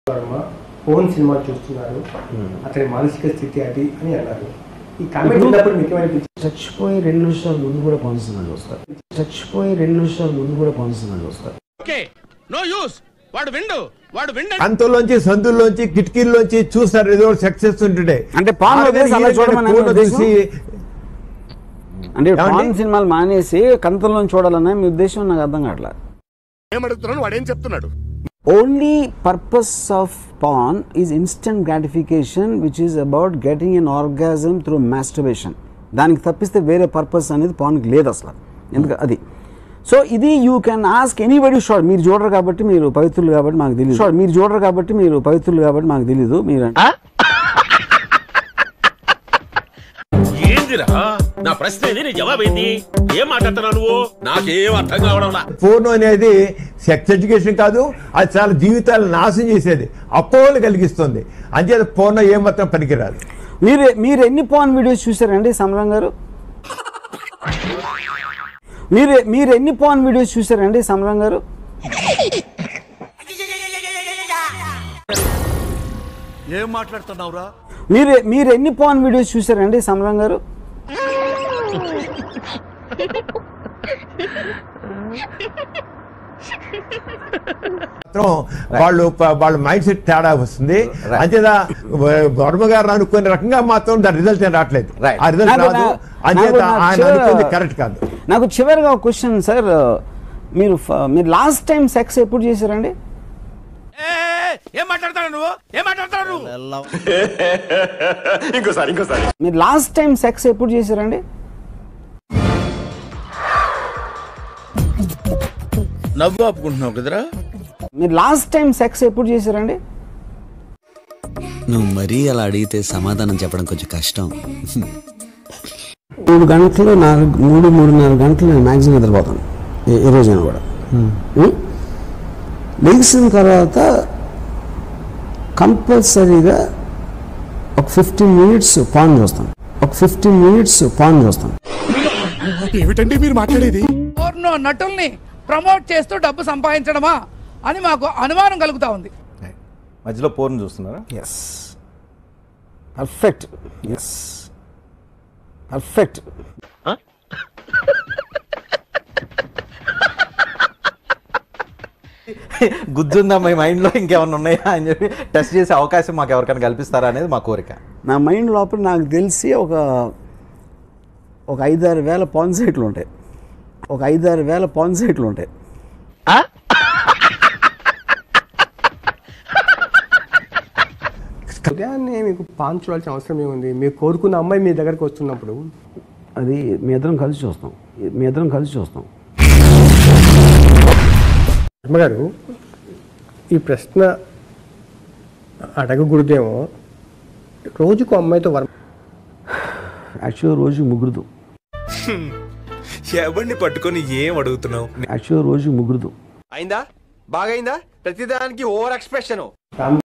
Varma phone cinema చూస్తున్నారు అతని మానసిక స్థితి అది అని అన్నారు ఈ కామెంట్ ఉన్నప్పుడు మీకు ఏమనిపించింది చచ్చిపోయి రెండు నిమిషాల ముందు కూడా పవన్ సినిమా చూస్తారు చచ్చిపోయి రెండు నిమిషాల ముందు కూడా పవన్ సినిమా చూస్తారు ఓకే నో యూస్ వాడు విండు వాడు విండు అంతలోంచి సందుల్లోంచి కిటికీల్లోంచి చూస్తారు ఏదో సక్సెస్ ఉంటుండే అంటే పాన్ వదిలేసి అలా చూడమని ఫోన్ ఉద్దేశం? తీసి అంటే ఏమండి? పాన్ సినిమాలు మానేసి కంతంలో చూడాలనే మీ ఉద్దేశం నాకు అర్థం కావట్లేదు ఏమడుగుతున్నాను వాడేం చెప్తున్నాడు only purpose of porn is instant gratification which is about getting an orgasm through masturbation దానికి తప్పిస్తే వేరే పర్పస్ అనేది పాన్కి లేదు అసలు ఎందుకు అది సో ఇది you can ask anybody short మీరు చూడరు కాబట్టి మీరు పవిత్రులు కాబట్టి మాకు తెలియదు షార్ట్ మీరు చూడరు కాబట్టి మీరు పవిత్రులు కాబట్టి మాకు తెలియదు మీరు ఏందిరా నా ప్రశ్న ఏంది నీ జవాబు ఏంది ఏం మాట్లాడుతున్నావు నువ్వు నాకేం అర్థం కావడంలా ఫోన్ అనేది సెక్స్ ఎడ్యుకేషన్ కాదు అది చాలా జీవితాలు నాశనం చేసేది అపోహలు కలిగిస్తుంది అంచేత ఫోన్ ఏమాత్రం పనికిరాదు మీరు మీరు ఎన్ని పాన్ వీడియోస్ చూసారండి సమరం గారు మీరు మీరు ఎన్ని పాన్ వీడియోస్ చూసారండి సమరం గారు ఏం మాట్లాడుతున్నావురా మీరు మీరు ఎన్ని పాన్ వీడియోస్ చూసారండి సమరం గారు మాత్రం వాళ్ళు ప- వాళ్ళ మైండ్ సెట్ తేడా వస్తుంది అంచేత వ- వర్మ గారు అనుకునే రకంగా మాత్రం దాని రిజల్ట్ ఏం రావట్లేదు Right. ఆ రిజల్ట్ నాకు- రాదు నాకు- అంచేత నాకు ఆయన చివర- అనుకుంది కరెక్ట్ కాదు నాకు చివరిగా ఒక క్వశ్చన్ సార్ మీరు ఫ- మీరు లాస్ట్ టైం సెక్స్ ఎప్పుడు చేశారండి ఏం మాట్లాడతాడు నువ్వు ఏం మాట్లాడతాడు నువ్వు మీరు లాస్ట్ టైం సెక్స్ ఎప్పుడు చేశారండి నవ్వు ఆపుకుంటున్నావు కదరా మీరు లాస్ట్ టైం సెక్స్ ఎప్పుడు చేశారండి నువ్వు మరీ అలా అడిగితే సమాధానం చెప్పడం కొంచెం కష్టం మూడు గంటలు నాలుగు మూడు మూడున్నర గంటలు నేను మ్యాక్సిమం నిద్రపోతాను ఈ- ఈ రోజైనా కూడా ఉం? లెగిసిన తర్వాత కంపల్సరీగా ఒక ఫిఫ్టీన్ మినిట్స్ పాన్ చూస్తాను ఒక ఫిఫ్టీన్ మినిట్స్ పాన్ చూస్తాను ఏమిటండి మీరు మాట్లాడేది పోర్నో నటుల్ని ప్రమోట్ చేస్తూ డబ్బు సంపాదించడమా అని మాకు అనుమానం కలుగుతా ఉంది మధ్యలో పోర్న్ చూస్తున్నారా ఎస్ పర్ఫెక్ట్ ఎస్ పర్ఫెక్ట్ గుర్తుందా మీ మైండ్లో ఇంకేమైనా ఉన్నాయా అని చెప్పి టెస్ట్ చేసే అవకాశం మాకు ఎవరికైనా కల్పిస్తారా అనేది మా కోరిక నా మైండ్ లోపల నాకు తెలిసి ఒక ఒక ఐదారు వేల పాన్ సైట్లు ఉంటాయి ఒక ఐదారు వేల పాన్ సైట్లు ఉంటాయి ఉదయాన్నే మీకు పాన్ చూడాల్సిన అవసరం ఏముంది మీరు కోరుకున్న అమ్మాయి మీ దగ్గరకు వస్తున్నప్పుడు అది మీ ఇద్దరం కలిసి చూస్తాం మీ ఇద్దరం కలిసి చూస్తాం వర్మ గారు ఈ ప్రశ్న అడగకూడదేమో రోజుకు అమ్మాయితో వర్మ యాక్చువల్గా రోజు ముగ్గురుదు ఎవరిని పట్టుకొని ఏం అడుగుతున్నావు యాక్చువల్గా రోజు ముగ్గురుదు అయిందా బాగైందా ప్రతిదానికి ఓవర్ ఎక్స్ప్రెషన్ ఫ్యామిలీ